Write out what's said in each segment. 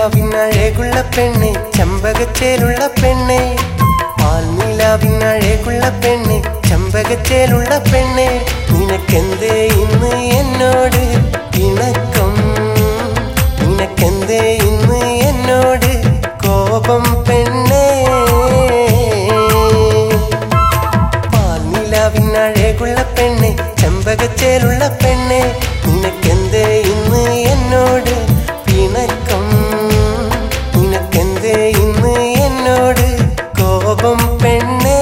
പാൽനിലാവിനഴകുള്ള പെണ്ണെ ചമ്പകച്ചേലുള്ള പെണ്ണെ പാൽനിലാവിനഴകുള്ള പെണ്ണെ ചമ്പകച്ചേലുള്ള പെണ്ണെ നിനക്കെന്തേ ഇന്ന് എന്നോട് ഇണക്കം നിനക്കെന്തേ ഇന്ന് എന്നോട് കോപം പെണ്ണേ പാൽനിലാവിനഴകുള്ള പെണ്ണെ ചമ്പകച്ചേലുള്ള പെണ്ണെ നിനക്കെന്തേ ഇന്ന് എന്നോട് പിണക്കം നിനക്കെന്തേ ഇന്ന് എന്നോട് കോപം പെണ്ണേ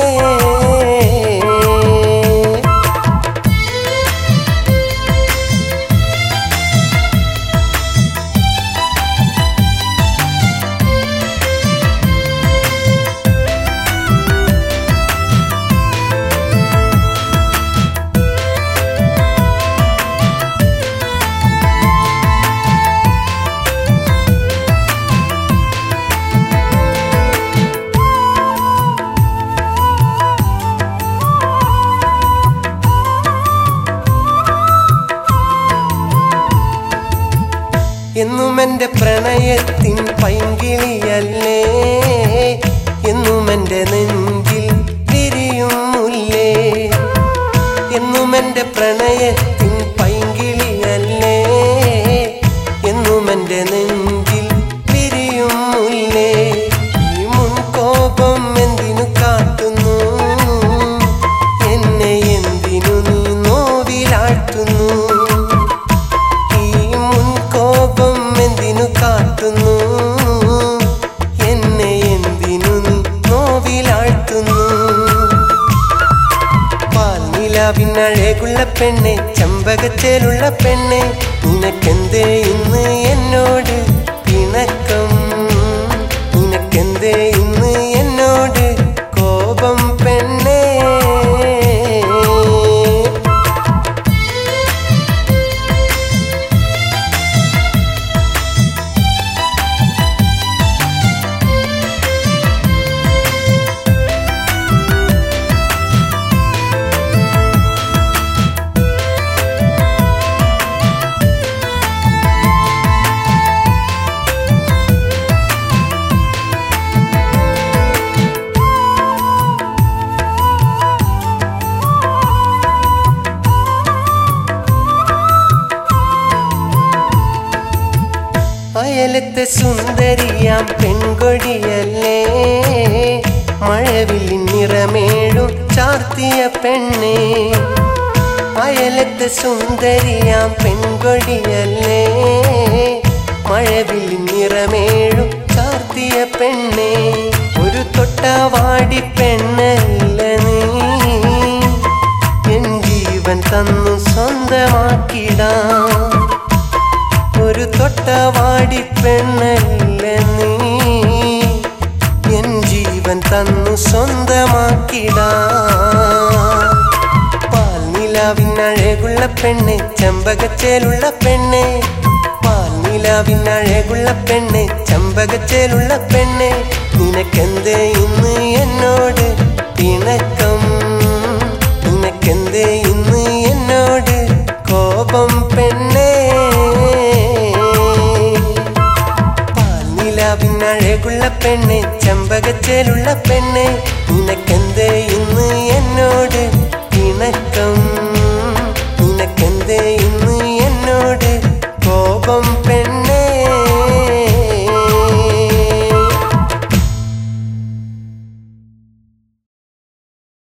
എന്നും എന്റെ പ്രണയത്തിൻ പൈങ്കിളിയല്ലേ എന്നും എന്റെ നെഞ്ചിൽ വിരിയും മുല്ലേ എന്നും എന്റെ പ്രണയത്തിൻ പൈങ്കിളിയല്ലേ എന്നും എന്റെ നെഞ്ചിൽ വിരിയും മുല്ലേ ഈ മുൻകോപം എന്തിനു കാട്ടുന്നു എന്നെ എന്തിനു നീ നോവിലാട്ടുന്നു ഈ മുൻകോപം എന്തിനു കാട്ടുന്നു എന്നെ എന്തിനു നീ നോവിലാഴ്ത്തുന്നു പാൽനിലാവിനഴകുള്ള പെണ്ണെ ചമ്പകച്ചേലുള്ള പെണ്ണെ നിനക്കെന്തേ ഇന്ന് എന്നോട് പിണക്കം നിനക്കെന്തേ ഇന്ന് എന്നോട് കോപം പെണ്ണേ അയലത്തെ സുന്ദരിയാം പെൺകൊടിയല്ലേ മഴവില്ലിൻ നിറമേഴും ചാർത്തിയ പെണ്ണേ അയലത്തെ സുന്ദരിയാം പെൺകൊടിയല്ലേ മഴവില്ലിൻ നിറമേഴും ചാർത്തിയ പെണ്ണേ ഒരു തൊട്ടവാടി പെണ്ണല്ല നീ എൻ ജീവൻ തന്നു സ്വന്തമാക്കിടാം ഒരു തൊട്ടവാടി പെണ്ണല്ല നീ എൻ ജീവൻ തന്നു സ്വന്തമാക്കിടാ പാൽനിലാവിനഴകുള്ള പെണ്ണെ ചമ്പകച്ചേലുള്ള പെണ്ണെ പാൽനിലാവിനഴകുള്ള പെണ്ണെ ചമ്പകച്ചേലുള്ള പെണ്ണെ നിനക്കെന്തേ ഇന്ന് എന്നോട് പിണക്കം നിനക്കെന്തേ ഇന്ന് എന്നോട് കോപം പെണ്ണേ പാൽനിലാവിനഴകുള്ള പെണ്ണെ ചമ്പകച്ചേലുള്ള പെണ്ണെ നിനക്കെന്തേ ഇന്ന് എന്നോട് പിണക്കം നിനക്കെന്തേ